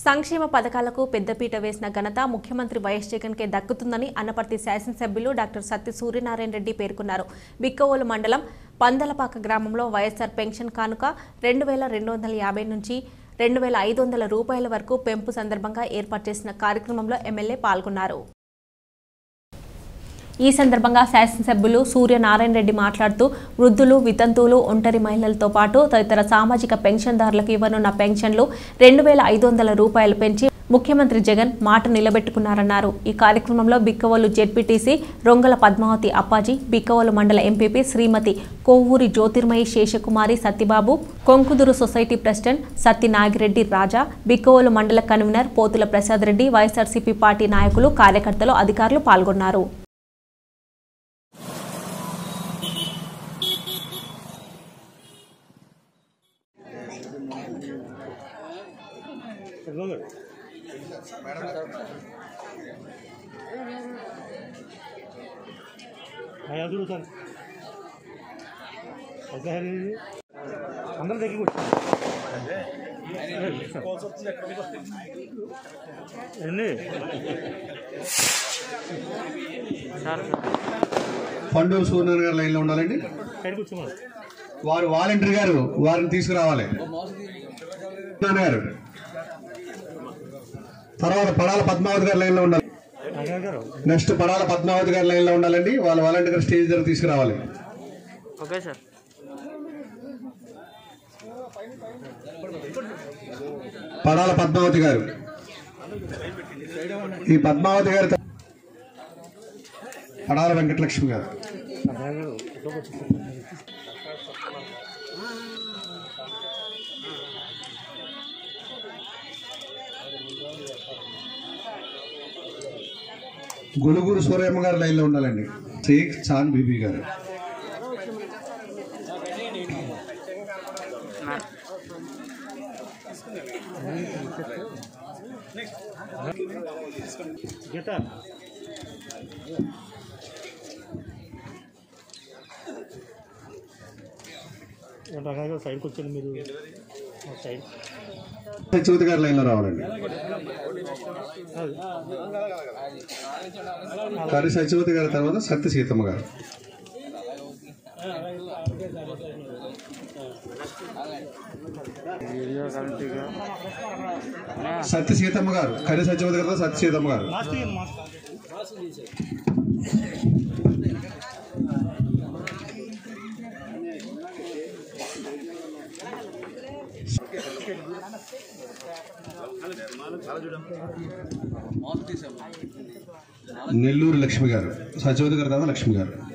సంక్షేమ పథకాలకు పెద్దపీట వేసిన ఘనత ముఖ్యమంత్రి వైఎస్ జగన్కే దక్కుతుందని అన్నపర్తి శాసనసభ్యులు డాక్టర్ సత్య సూర్యనారాయణ రెడ్డి పేర్కొన్నారు బిక్కవోలు మండలం పందలపాక గ్రామంలో వైఎస్ఆర్ పెన్షన్ కానుక రెండు వేల రెండు వందల యాభై నుంచి రెండు వేల ఐదు వందల రూపాయల వరకు పెంపు సందర్భంగా ఏర్పాటు చేసిన కార్యక్రమంలో ఎమ్మెల్యే పాల్గొన్నారు ఈ సందర్భంగా శాసనసభ్యులు సూర్యనారాయణ రెడ్డి మాట్లాడుతూ వృద్ధులు వితంతువులు ఒంటరి మహిళలతో పాటు తదితర సామాజిక పెన్షన్దారులకు ఇవ్వనున్న పెన్షన్లు రెండు వేల ఐదు వందల రూపాయలు పెంచి ముఖ్యమంత్రి జగన్ మాట నిలబెట్టుకున్నారన్నారు ఈ కార్యక్రమంలో బిక్కవోలు జెడ్పీటీసీ రొంగల పద్మావతి అప్పాజీ బిక్కవోలు మండల MPP Srimathi Kovuri Jyothirmayi Seshakumari Satyababu Konkuduru society president Satti Nagireddy Raja Bikkavolu మండల convener Pothula Prasad Reddy YSRCP party నాయకులు కార్యకర్తలు అధికారులు పాల్గొన్నారు అయ్యా తిరుగుతాను ఎట్లా హెల్లి అందరం దగ్గరికి వచ్చాను ఎన్ని పండు సూర్యనారాయణ గారు లైన్లో ఉండాలండి సైడ్కి వచ్చాము వారు వాలంటీర్ గారు వారిని తీసుకురావాలి సూర్యనారాయణ గారు తర్వాత పడాల పద్మావతి గారు లైన్లో ఉండాలి నాగరాజు గారు నెక్స్ట్ పడాల పద్మావతి గారి లైన్లో ఉండాలండి వాళ్ళ వాలంటీర్ గారు స్టేజ్ దగ్గర తీసుకురావాలి ఓకే సార్ పడాల పద్మావతి గారు ఈ పద్మావతి గారు పడాల వెంకటలక్ష్మి గారు నాగరాజు గారు ఫోటోకి వచ్చేసారు గొలుగురు సూర్యమ్మ గారు లైన్లో ఉండాలండి షేక్ చాంద్ బీబీ గారు గీత నాగరాజు గారు సైడ్కి వచ్చాను మీరు ఆ సైడ్ సత్యవతి గారి లైన్లో రావాలండి కరి సత్యవతి గారి తర్వాత సత్య సీతమ్మ గారు వీడియో క్వాలిటీగా సత్య సీతమ్మ గారు కరి సత్యవతి గారి తర్వాత సత్య సీతమ్మ గారు మాస్క్ తీయండి మాస్క్ నెల్లూరు లక్ష్మి గారు సత్యవతి గారి తర్వాత లక్ష్మి గారు